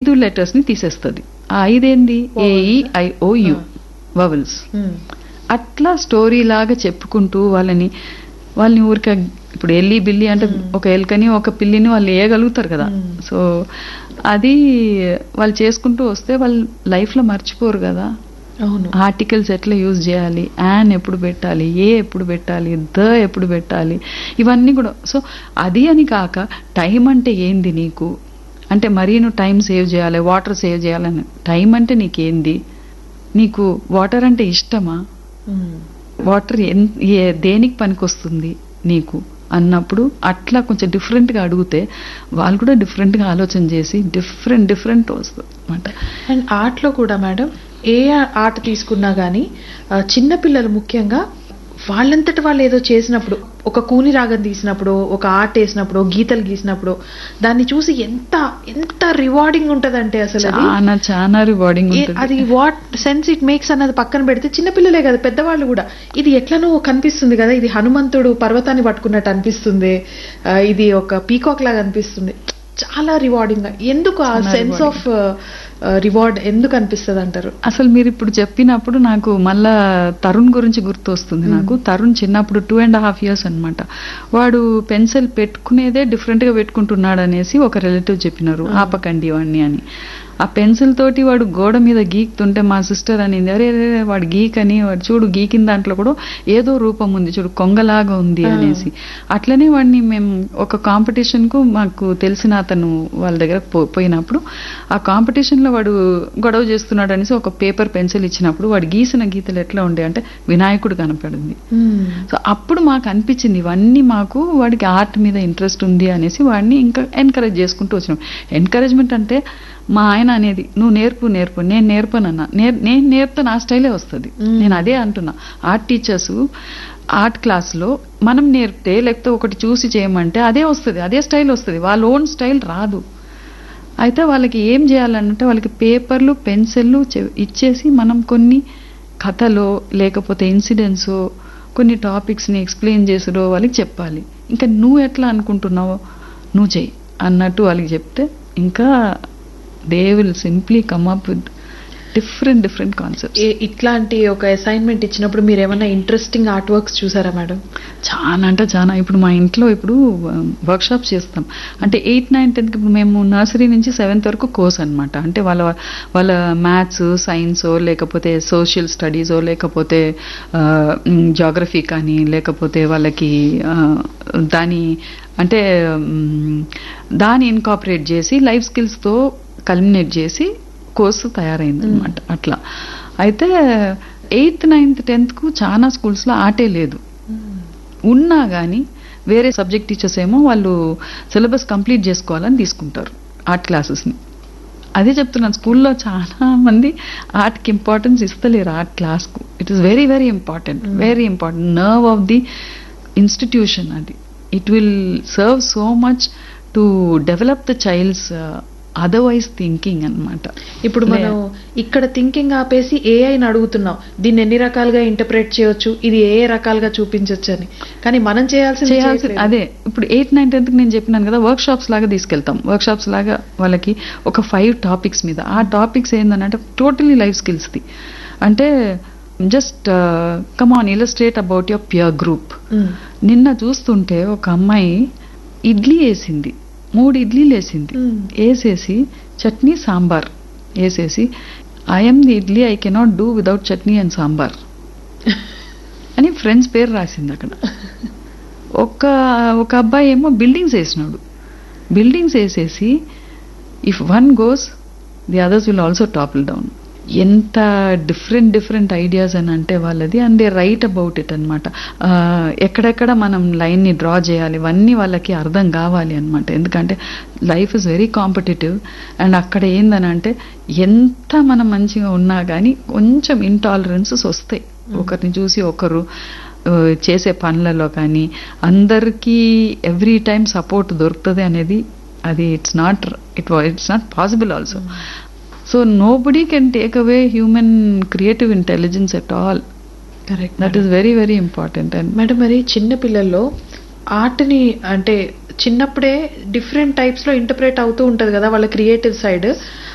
ఐదు లెటర్స్ ని తీసేస్తుంది ఆ ఐదేంది ఏఈ ఐఓ యు వవల్స్ మ్మ్. అట్లా స్టోరీ లాగా చెప్పుకుంటూ వాళ్ళని వాళ్ళని ఊరికే ఇప్పుడు ఎల్లి బిల్లి అంటే ఒక ఎలుకని ఒక పిల్లిని వాళ్ళు వేయగలుగుతారు కదా మ్మ్. సో అది వాళ్ళు చేసుకుంటూ వస్తే వాళ్ళు లైఫ్ లో మర్చిపోరు కదా అవును ఆర్టికల్స్ ఎట్లా యూజ్ చేయాలి యాన్ ఎప్పుడు పెట్టాలి ఏ ఎప్పుడు పెట్టాలి ద ఎప్పుడు పెట్టాలి ఇవన్నీ కూడా సో అది అని కాక టైం అంటే ఏంది నీకు అంటే మరీ నువ్వు టైం సేవ్ చేయాలి వాటర్ సేవ్ చేయాలని టైం అంటే నీకేంది నీకు వాటర్ అంటే ఇష్టమా మ్మ్. వాటర్ ఎన్ ఏ- దేనికి పనికొస్తుంది నీకు అన్నప్పుడు అట్లా కొంచెం డిఫరెంట్గా అడిగితే వాళ్ళు కూడా డిఫరెంట్గా ఆలోచన చేసి డిఫరెంట్ డిఫరెంట్ వస్తుంది అనమాట అండ్ ఆర్ట్లో కూడా మేడం ఏ ఆర్ట్ తీసుకున్నా కానీ చిన్నపిల్లలు ముఖ్యంగా వాళ్ళంతట వాళ్ళు ఏదో చేసినప్పుడు ఒక కూని రాగం తీసినప్పుడు ఒక ఆర్ట్ వేసినప్పుడు గీతలు గీసినప్పుడు దాన్ని చూసి ఎంత ఎంత రివార్డింగ్ ఉంటదంటే అసలు అది చాలా చాలా రివార్డింగ్ ఏ- ఉంటుంది అది వాట్ సెన్స్ ఇట్ మేక్స్ అన్నది పక్కన పెడితే చిన్నపిల్లలే కదా పెద్దవాళ్ళు కూడా ఇది ఎట్లనో కనిపిస్తుంది కదా ఇది హనుమంతుడు పర్వతాన్ని పట్టుకున్నట్టు అనిపిస్తుంది ఆ, ఇది ఒక పీకాక్ లాగా అనిపిస్తుంది చాలా రివార్డింగ్ గా ఎందుకు ఆ చాలా సెన్స్ ఆఫ్ రివార్డ్ ఎందుకు అనిపిస్తుంది అంటారు అసలు మీరు ఇప్పుడు చెప్పినప్పుడు నాకు మళ్ళా తరుణ్ గురించి గుర్తు వస్తుంది నాకు తరుణ్ చిన్నప్పుడు టూ అండ్ హాఫ్ ఇయర్స్ అన్నమాట వాడు పెన్సిల్ పెట్టుకునేదే డిఫరెంట్ గా పెట్టుకుంటున్నాడు అనేసి ఒక రిలేటివ్ చెప్పినారు ఆపకండి వాడిని అని ఆ పెన్సిల్ తోటి వాడు గోడ మీద గీకుతుంటే మా సిస్టర్ అనింది అరే అరే అరే, వాడు గీక్ అని వాడు చూడు గీకిన దాంట్లో కూడా ఏదో రూపం ఉంది చూడు కొంగలాగా ఉంది అనేసి అట్లనే వాడిని మేము ఒక కాంపిటీషన్ కు మాకు తెలిసిన అతను వాళ్ళ దగ్గర పో- పోయినప్పుడు ఆ కాంపిటీషన్ లో వాడు గొడవ చేస్తున్నాడు అనేసి ఒక పేపర్ పెన్సిల్ ఇచ్చినప్పుడు వాడు గీసిన గీతలు ఎట్లా ఉండే అంటే వినాయకుడు కనపడింది సో అప్పుడు మాకు అనిపించింది ఇవన్నీ మాకు వాడికి ఆర్ట్ మీద ఇంట్రెస్ట్ ఉంది అనేసి వాడిని ఇంకా ఎంకరేజ్ చేసుకుంటూ వచ్చినాం ఎంకరేజ్మెంట్ అంటే మా ఆయన అనేది నువ్వు నేర్పు నేర్పు నేను నేర్పనన్నా నేర్ నేను నేర్పితే నా స్టైలే వస్తుంది నేను అదే అంటున్నా ఆర్ట్ టీచర్స్ ఆర్ట్ క్లాస్లో మనం నేర్పితే లేకపోతే ఒకటి చూసి చేయమంటే అదే వస్తుంది అదే స్టైల్ వస్తుంది వాళ్ళ ఓన్ స్టైల్ రాదు అయితే వాళ్ళకి ఏం చేయాలంటే వాళ్ళకి పేపర్లు పెన్సిళ్ళు చె- ఇచ్చేసి మనం కొన్ని కథలో లేకపోతే ఇన్సిడెంట్స్ కొన్ని టాపిక్స్ని ఎక్స్ప్లెయిన్ చేసుడో వాళ్ళకి చెప్పాలి ఇంకా నువ్వు ఎట్లా అనుకుంటున్నావో నువ్వు చెయ్యి అన్నట్టు వాళ్ళకి చెప్తే ఇంకా they will simply come up with different different concepts ఏ- ఇట్లాంటి ఒక అసైన్మెంట్ ఇచ్చినప్పుడు మీరు ఏమైనా ఇంట్రెస్టింగ్ ఆర్ట్ వర్క్స్ చూసారా మేడం చాలా అంటే చాలా ఇప్పుడు మా ఇంట్లో ఇప్పుడు వర్క్ షాప్స్ చేస్తాం అంటే ఎయిత్ నైన్ టెన్త్ ఇప్పుడు మేము నర్సరీ నుంచి సెవెంత్ వరకు కోర్స్ అన్నమాట అంటే వాళ్ళ వాళ్ళ మ్యాథ్స్ సైన్స్ లేకపోతే సోషల్ స్టడీసో లేకపోతే జాగ్రఫీ కానీ లేకపోతే వాళ్ళకి ఆ, దాని అంటే మ్, దాన్ని ఇన్కాపరేట్ చేసి లైఫ్ స్కిల్స్తో కల్మినేట్ చేసి కోర్సు తయారైంది అనమాట అట్లా అయితే ఎయిత్ నైన్త్ టెన్త్కు చాలా స్కూల్స్లో ఆటే లేదు ఉన్నా కానీ వేరే సబ్జెక్ట్ టీచర్స్ ఏమో వాళ్ళు సిలబస్ కంప్లీట్ చేసుకోవాలని తీసుకుంటారు ఆర్ట్ క్లాసెస్ని అదే చెప్తున్నాను స్కూల్లో చాలా మంది ఆర్ట్కి ఇంపార్టెన్స్ ఇస్తలేరు ఆర్ట్ క్లాస్కు it is very very important very important nerve of the institution అది it will serve so much to develop the child's otherwise thinking అన్నమాట ఇప్పుడు మనం ఇక్కడ థింకింగ్ ఆపేసి ఏఐని అడుగుతున్నాం దీన్ని ఎన్ని రకాలుగా ఇంటర్ప్రేట్ చేయొచ్చు ఇది ఏ ఏ రకాలుగా చూపించవచ్చు అని కానీ మనం చేయాల్సింది చేయాల్సి చేయట్లేదు. అదే ఇప్పుడు ఎయిత్ నైన్త్ టెన్త్ నేను చెప్పినాను కదా వర్క్ షాప్స్ లాగా తీసుకెళ్తాం వర్క్ షాప్స్ లాగా వాళ్ళకి ఒక ఫైవ్ టాపిక్స్ మీద ఆ టాపిక్స్ ఏంటంటే టోటలీ లైఫ్ స్కిల్స్ది అంటే just come on illustrate about your pure group మ్మ్. నిన్న చూస్తుంటే ఒక అమ్మాయి ఇడ్లీ వేసింది మూడు ఇడ్లీలు వేసింది మ్మ్. వేసేసి చట్నీ సాంబార్ వేసేసి I'm the idli I cannot do without chutney and sambar అని ఫ్రెండ్స్ పేరు రాసింది అక్కడ ఒక ఒక అబ్బాయి ఏమో బిల్డింగ్స్ వేసినాడు బిల్డింగ్స్ వేసేసి if one goes the others will also topple down ఎంత డిఫరెంట్ డిఫరెంట్ ఐడియాస్ అని అంటే వాళ్ళది and they write about it అనమాట ఎక్కడెక్కడ మనం లైన్ని డ్రా చేయాలి ఇవన్నీ వాళ్ళకి అర్థం కావాలి అనమాట ఎందుకంటే life is very competitive and అక్కడ ఏందని అంటే ఎంత మనం మంచిగా ఉన్నా కానీ కొంచెం ఇంటాలరెన్సెస్ వస్తాయి ఒకరిని చూసి ఒకరు ఆ, చేసే పనులలో కానీ అందరికీ ఎవ్రీ టైం సపోర్ట్ దొరుకుతుంది అనేది అది it's not it it's not possible also so nobody can take away human creative intelligence at all correct that is very very important and madam మరి చిన్న పిల్లల్లో ఆర్ట్ని అంటే చిన్నప్పుడే డిఫరెంట్ టైప్స్ లో interpret అవుతూ ఉంటది కదా వాళ్ళ క్రియేటివ్ సైడ్